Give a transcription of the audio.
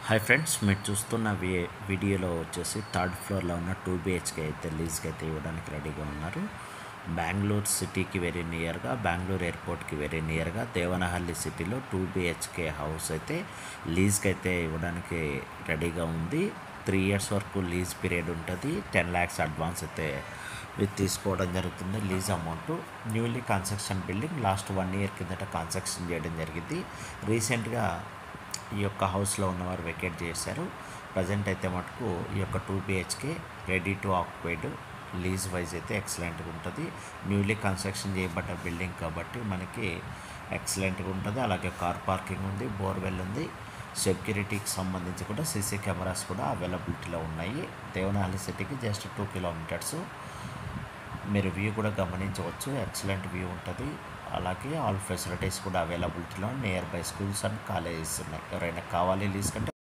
hi friends మీరు చూస్తున్న వి వీడియోలో వచ్చేసి థర్డ్ ఫ్లోర్లో ఉన్న టూ బిహెచ్కే అయితే లీజ్కి అయితే ఇవ్వడానికి రెడీగా ఉన్నారు బెంగళూరు సిటీకి వెరీ నియర్గా బెంగళూరు ఎయిర్పోర్ట్కి వెరీ నియర్గా దేవనహల్లి సిటీలో టూ బిహెచ్కే హౌస్ అయితే లీజ్కి అయితే ఇవ్వడానికి రెడీగా ఉంది త్రీ ఇయర్స్ వరకు లీజ్ పీరియడ్ ఉంటుంది టెన్ ల్యాక్స్ అడ్వాన్స్ అయితే విత్ తీసుకోవడం జరుగుతుంది lease amount newly construction building last one year కిందట కన్స్ట్రక్షన్ చేయడం జరిగింది రీసెంట్గా ఈ యొక్క హౌస్లో ఉన్నవారు వెకేట్ చేశారు ప్రజెంట్ అయితే మటుకు ఈ యొక్క two BHK ready to occupied lease wise అయితే ఎక్సలెంట్గా ఉంటుంది న్యూలీ కన్స్ట్రక్షన్ చేయబడ్డ బిల్డింగ్ కాబట్టి మనకి ఎక్సలెంట్గా ఉంటుంది అలాగే కార్ పార్కింగ్ ఉంది బోర్వెల్ ఉంది సెక్యూరిటీకి సంబంధించి కూడా సీసీ కెమెరాస్ కూడా అవైలబిలిటీలో ఉన్నాయి దేవనహల్లి సిటీకి జస్ట్ టూ కిలోమీటర్స్ మీరు వ్యూ కూడా గమనించవచ్చు ఎక్సలెంట్ వ్యూ ఉంటుంది అలాగే ఆల్ ఫెసిలిటీస్ కూడా అవైలబిలిటీలో nearby schools and colleges ఉన్నాయి ఎవరైనా కావాలి లీజ్ కంటే